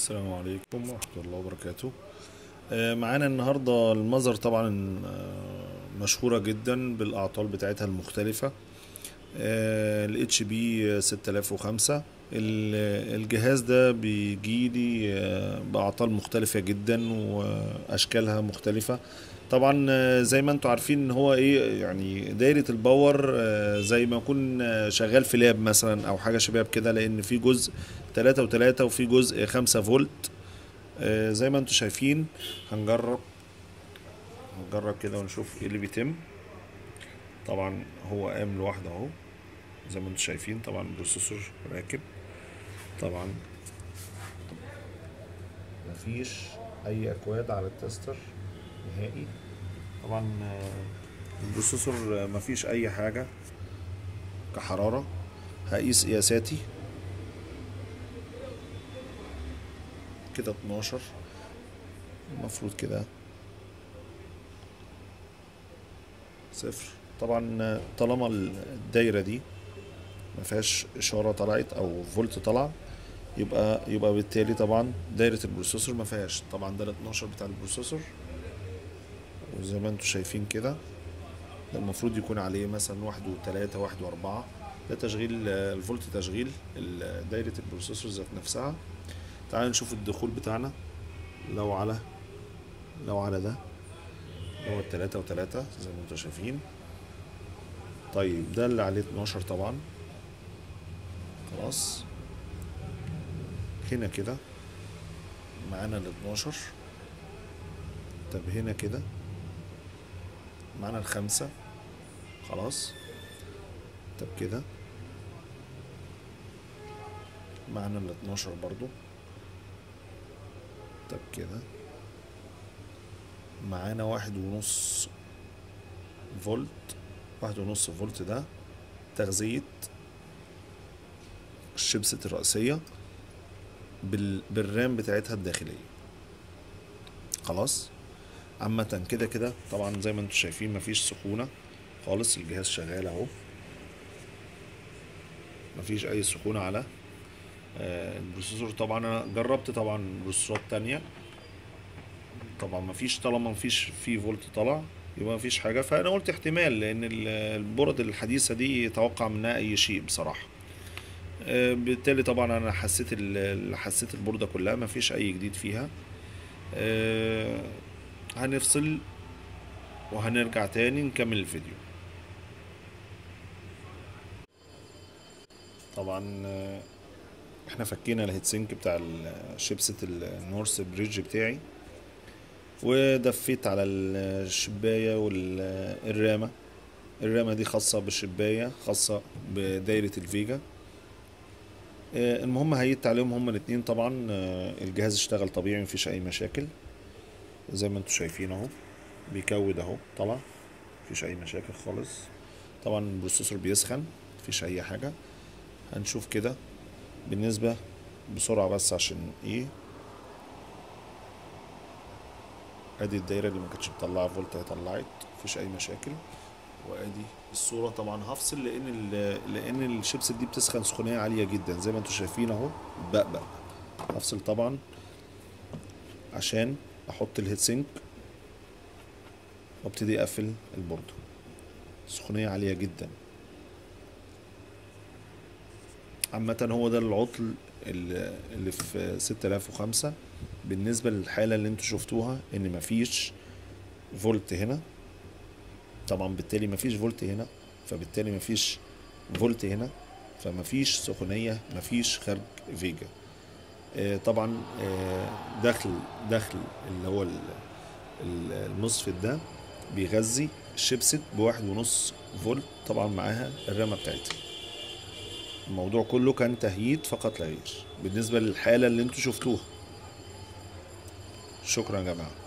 السلام عليكم ورحمة الله وبركاته آه، معانا النهاردة المظهر طبعا آه، مشهورة جدا بالأعطال بتاعتها المختلفة ال HP 6005 ال- الجهاز ده بيجيلي آه، بأعطال مختلفة جدا وأشكالها مختلفة طبعا آه، زي ما انتوا عارفين ان هو ايه يعني دايرة الباور آه، زي ما اكون آه، شغال في لاب مثلا او حاجة شباب كده لان في جزء تلاتة وتلاتة وفي جزء خمسة فولت آه، زي ما انتوا شايفين هنجرب هنجرب كده ونشوف ايه اللي بيتم طبعا هو قام لوحده اهو زي ما انتوا شايفين طبعا البروسيسور راكب طبعا مفيش اي اكواد على التستر نهائي طبعا آه، البروسيسور آه، مفيش اي حاجة كحرارة هقيس قياساتي كده 12 المفروض كده صفر طبعا طالما الدايرة دي ما فيهاش إشارة طلعت أو فولت طلع يبقى يبقى بالتالي طبعا دايرة البروسيسور ما فيهاش طبعا ده ال 12 بتاع البروسيسور وزي ما انتوا شايفين كده ده المفروض يكون عليه مثلا واحد وتلاتة واحد وأربعة ده تشغيل آه، الفولت تشغيل ال- دايرة البروسيسور ذات نفسها تعالوا نشوف الدخول بتاعنا لو على لو على ده اللي هو التلاتة وتلاتة زي ما انتوا شايفين طيب ده اللي عليه 12 طبعا خلاص هنا كده معانا ال 12 طب هنا كده معانا الخمسة خلاص طب كده معانا ال 12 برضو طب كده معانا واحد ونص فولت واحد ونص فولت ده تغذية الشبسة الرئيسية بال... بالرام بتاعتها الداخلية خلاص عامة كده كده طبعا زي ما انتوا شايفين مفيش سخونة خالص الجهاز شغال اهو مفيش اي سخونة على آه، البروسيسور طبعا انا جربت طبعا بروسيسورات تانية طبعا مفيش طالما مفيش في فولت طلع يبقى مفيش حاجة فانا قلت احتمال لان ال- البورد الحديثة دي يتوقع منها اي شيء بصراحة آه، بالتالي طبعا انا حسيت ال- حسيت البوردة كلها مفيش اي جديد فيها آه، هنفصل وهنرجع تاني نكمل الفيديو طبعا آه، احنا فكينا الهيت سينك بتاع ال- شيبسة النورث بريدج بتاعي ودفيت على الشباية والرامة الرامة دي خاصة بالشباية خاصة بدايرة الفيجا آه، المهم هيت عليهم هما الاتنين طبعا آه، الجهاز اشتغل طبيعي مفيش اي مشاكل زي ما انتوا شايفين اهو بيكود اهو طلع مفيش اي مشاكل خالص طبعا البروسيسور بيسخن مفيش اي حاجة هنشوف كده بالنسبة بسرعة بس عشان ايه ادي الدايرة اللي ما كانتش مطلعة فولت هي طلعت مفيش اي مشاكل وادي الصورة طبعا هفصل لان ال- لان الشيبس دي بتسخن سخونية عالية جدا زي ما انتوا شايفين اهو بقبق هفصل طبعا عشان احط الهيت سينك وابتدي اقفل البوردة سخونية عالية جدا عامة هو ده العطل اللي اللي في 6005 بالنسبة للحالة اللي انتوا شفتوها ان مفيش فولت هنا طبعا بالتالي مفيش فولت هنا فبالتالي مفيش فولت هنا فمفيش سخونية مفيش خارج فيجا آه، طبعا آه، دخل دخل اللي هو ال- ال- المصفت ده بيغذي الشيبسيت بواحد ونص فولت طبعا معاها الرامة بتاعتها الموضوع كله كان تهييد فقط لا غير بالنسبة للحالة اللي انتوا شفتوها شكرا يا جماعة